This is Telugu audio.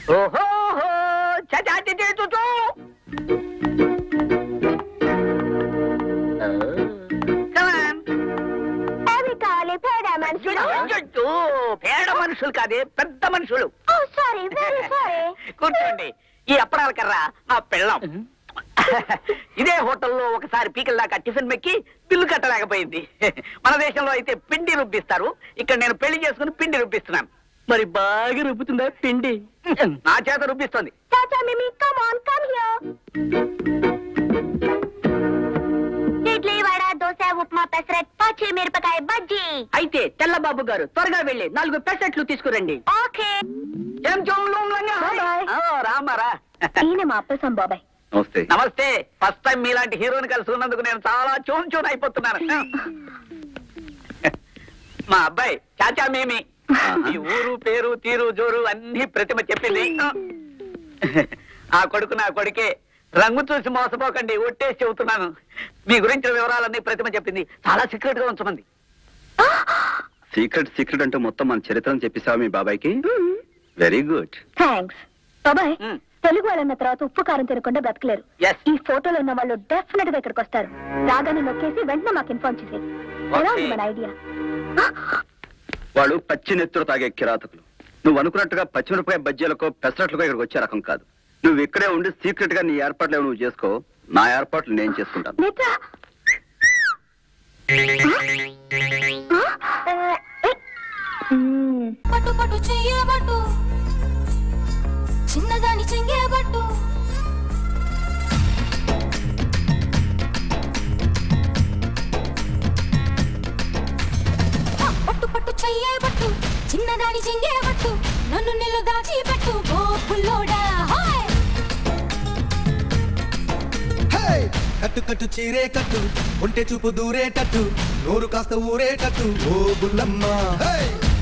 ఓహో చచా చచే చుచూ. Come on. అవి కాలి పేడ మనుషులు అయ్యయ్యో, పేడ మనుషులు కాదే పెద్ద మనుషులు ఓ సారీ వెరీ సారీ కూర్చోండి ఈ అప్పడాల కర్ర నా పెళ్ళం ఇదే హోటల్లో ఒకసారి పీకల దాకా టిఫిన్ మెక్కి బిల్లు కట్టలేకపోయింది మన దేశంలో అయితే పిండి రుబ్బిస్తారు ఇక్కడ నేను పెళ్లి చేసుకుని పిండి రుబ్బిస్తున్నాను మరి బాగా రుబ్బుతుందా పిండి నా చేత రుబ్బిస్తుంది చాచా మిమి come on come here idli vada dosa upma pesarattu పచ్చి మిరపకాయ బజ్జీ అయితే తెల్లబాబు గారు త్వరగా వెళ్ళి నాలుగు పెసెట్లు తీసుకురండి ఓకే ఏం చోములంగా? బాబాయ్. ఆ, రామారా ఈయన మా అప్పసం బాబాయ్ నమస్తే నమస్తే ఫస్ట్ టైం మీలాంటి హీరోని కలుసుకున్నందుకు నేను చాలా చూన్ చూన్ అయిపోతున్నాను మా అబ్బాయి చాచా మేమి ఈ ఊరు పేరు తీరు జోరు అన్ని ప్రతిమ చెప్పింది ఆ కొడుకు నా కొడుకే రంగు చూసి మోసపోకండి ఒట్టేసి చెబుతున్నాను మీ గురించిన వివరాలన్నీ ప్రతిమ చెప్పింది చాలా సీక్రెట్ గా ఉంచమంది సీక్రెట్ సీక్రెట్ అంటూ మొత్తం మన చరిత్రను చెప్పేసావా మీ బాబాయ్కి వెరీ గుడ్ థ్యాంక్స్ బాబాయ్ మ్మ్. తెలుగు వాళ్ళన్న తర్వాత ఉప్పు కారం తినకుండా బ్రతకలేరు Yes. ఈ ఫోటోలో ఉన్న వాళ్ళు డెఫినెట్ గా ఇక్కడికి వస్తారు రాగానే నొక్కేసి వెంటనే మాకు ఇన్ఫార్మ్ చేసి ఎలా ఉంది Okay. మన ఐడియా వాళ్ళు పచ్చి నెత్తురు తాగే కిరాతకులు నువ్వు అనుకున్నట్టుగా పచ్చిమిరపకాయ బజ్జీలకో పెసరట్లకో ఇక్కడికి వచ్చే రకం కాదు నువ్వు ఇక్కడే ఉండి సీక్రెట్ గా నీ ఏర్పాట్లు ఏవో నువ్వు చేసుకో నా ఏర్పాట్లు నేను చేసుకుంటాను నిద్ర పట్టు పట్టు చెయ్యబట్టు చిన్నదాని చెంగేబట్టు పట్టు పట్టు చెయ్యబట్టు చిన్నదాని చెంగేబట్టు నన్ను నిల్లు దాచి పెట్టు ఓ పుల్లోడా హాయ్ హే! కట్టు కట్టు చీరే కట్టు ఒంటె చూపు దూరేటట్టు నోరు కాస్త ఊరేటట్టు ఓ బుల్లమ్మ హే!